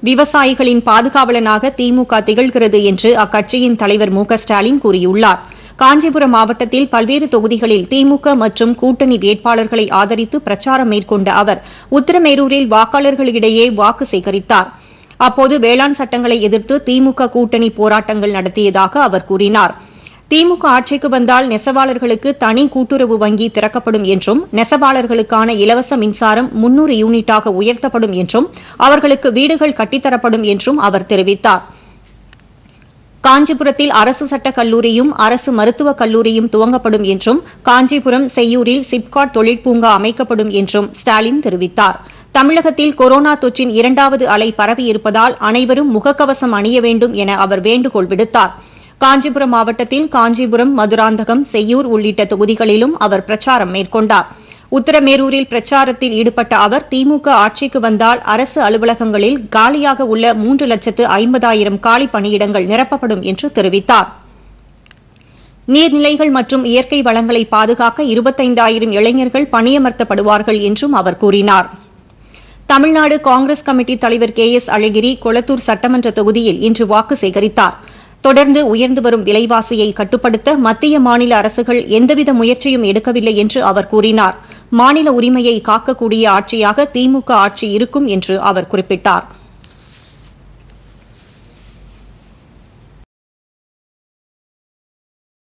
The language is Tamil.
விவசாயிகளின் பாதுகாவலனாக திமுக திகழ்கிறது என்று அக்கட்சியின் தலைவர் மு க ஸ்டாலின் கூறியுள்ளார் காஞ்சிபுரம் மாவட்டத்தில் பல்வேறு தொகுதிகளில் திமுக மற்றும் கூட்டணி வேட்பாளர்களை ஆதரித்து பிரச்சாரம் மேற்கொண்ட அவர் உத்தரமேரூரில் வாக்காளர்களிடையே வாக்கு சேகரித்தார் அப்போது வேளாண் சட்டங்களை எதிர்த்து திமுக கூட்டணி போராட்டங்கள் நடத்தியதாக அவர் கூறினார் திமுக ஆட்சிக்கு வந்தால் நெசவாளர்களுக்கு தனி கூட்டுறவு வங்கி திறக்கப்படும் என்றும் நெசவாளர்களுக்கான இலவச மின்சாரம் முன்னூறு யூனிட்டாக உயர்த்தப்படும் என்றும் அவர்களுக்கு வீடுகள் கட்டித்தரப்படும் என்றும் அவர் தெரிவித்தார் காஞ்சிபுரத்தில் அரசு சட்டக் கல்லூரியும் அரசு மருத்துவக் கல்லூரியும் துவங்கப்படும் என்றும் காஞ்சிபுரம் செய்யூரில் சிப்காட் தொழிற்பூங்கா அமைக்கப்படும் என்றும் ஸ்டாலின் தெரிவித்தார் தமிழகத்தில் கொரோனா தொற்றின் இரண்டாவது அலை பரவியிருப்பதால் அனைவரும் முகக்கவசம் அணிய வேண்டும் என அவர் வேண்டுகோள் விடுத்தார் காஞ்சிபுரம் மாவட்டத்தில் காஞ்சிபுரம் மதுராந்தகம் செய்யூர் உள்ளிட்ட தொகுதிகளிலும் அவர் பிரச்சாரம் மேற்கொண்டார் உத்தரமேரூரில் பிரச்சாரத்தில் ஈடுபட்ட அவர் திமுக ஆட்சிக்கு வந்தால் அரசு அலுவலகங்களில் காலியாக உள்ள மூன்று லட்சத்து ஐம்பதாயிரம் காலி பணியிடங்கள் நிரப்பப்படும் என்று தெரிவித்தார் நீர்நிலைகள் மற்றும் இயற்கை வளங்களை பாதுகாக்க இருபத்தைந்தாயிரம் இளைஞர்கள் பணியமர்த்தப்படுவார்கள் என்றும் அவர் கூறினார் தமிழ்நாடு காங்கிரஸ் கமிட்டி தலைவர் கே எஸ் அழகிரி கொளத்தூர் சட்டமன்ற தொகுதியில் இன்று வாக்கு சேகரித்தார் தொடர்ந்து உயர்ந்து வரும் விலைவாசியை கட்டுப்படுத்த மத்திய மாநில அரசுகள் எந்தவித முயற்சியும் எடுக்கவில்லை என்று அவர் கூறினார் மாநில உரிமையை காக்கக்கூடிய ஆட்சியாக திமுக ஆட்சி இருக்கும் என்று அவர் குறிப்பிட்டார்